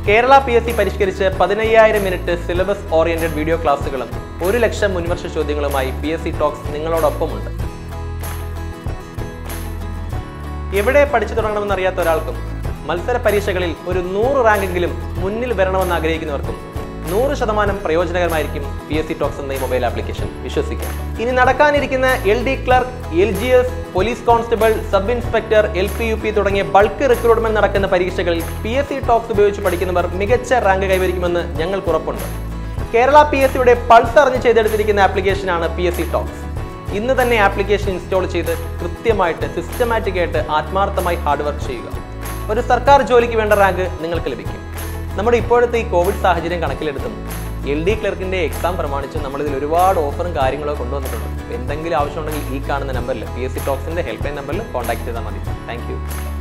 Kerala P S C പരിഷ്കരിച്ച് പതിനയ്യായിരം minute syllabus oriented video ക്ലാസ്സുകളും ഒരു ലക്ഷം മുൻവർഷ ചോദ്യങ്ങളുമായി പി എസ് സി ടോക്സ് നിങ്ങളോടൊപ്പമുണ്ട് എവിടെ പഠിച്ചു തുടങ്ങണമെന്ന് അറിയാത്ത ഒരാൾക്കും മത്സര പരീക്ഷകളിൽ ഒരു നൂറ് റാങ്കെങ്കിലും മുന്നിൽ വരണമെന്ന് ആഗ്രഹിക്കുന്നവർക്കും നൂറ് ശതമാനം പ്രയോജനകരമായിരിക്കും പി എസ് സി ടോക്സ് എന്ന ഈ മൊബൈൽ ആപ്ലിക്കേഷൻ വിശ്വസിക്കാം ഇനി നടക്കാനിരിക്കുന്ന L D clerk L G S police constable sub inspector L P U P തുടങ്ങിയ ബൾക്ക് റിക്രൂട്ട്മെന്റ് നടക്കുന്ന പരീക്ഷകളിൽ പി എസ് സി ടോക്സ് ഉപയോഗിച്ച് പഠിക്കുന്നവർ മികച്ച റാങ്ക് കൈവരിക്കുമെന്ന് ഞങ്ങൾക്ക് ഉറപ്പുണ്ട് കേരള പി എസ് സിയുടെ പൾസ് അറിഞ്ഞ് ചെയ്തെടുത്തിരിക്കുന്ന ആപ്ലിക്കേഷനാണ് പി എസ് സി ടോക്സ് ഇന്ന് തന്നെ ആപ്ലിക്കേഷൻ ഇൻസ്റ്റാൾ ചെയ്ത് കൃത്യമായിട്ട് സിസ്റ്റമാറ്റിക് ആയിട്ട് ആത്മാർത്ഥമായി ഹാർഡ് വർക്ക് ചെയ്യുക ഒരു സർക്കാർ ജോലിക്ക് വേണ്ട റാങ്ക് നിങ്ങൾക്ക് ലഭിക്കും നമ്മുടെ ഇപ്പോഴത്തെ ഈ കോവിഡ് സാഹചര്യം കണക്കിലെടുത്തും എൽ ഡി ക്ലർക്കിന്റെ എക്സാം പ്രമാണിച്ച് നമ്മൾ ഇതിൽ ഒരുപാട് ഓഫറും കാര്യങ്ങളോ കൊണ്ടുവന്നിട്ടുണ്ട് എന്തെങ്കിലും ആവശ്യമുണ്ടെങ്കിൽ ഈ കാണുന്ന നമ്പറിൽ പി എസ് സി ടോക്സിന്റെ ഹെൽപ്പ് ലൈൻ നമ്പറിൽ കോൺടാക്ട് ചെയ്താൽ മതി താങ്ക്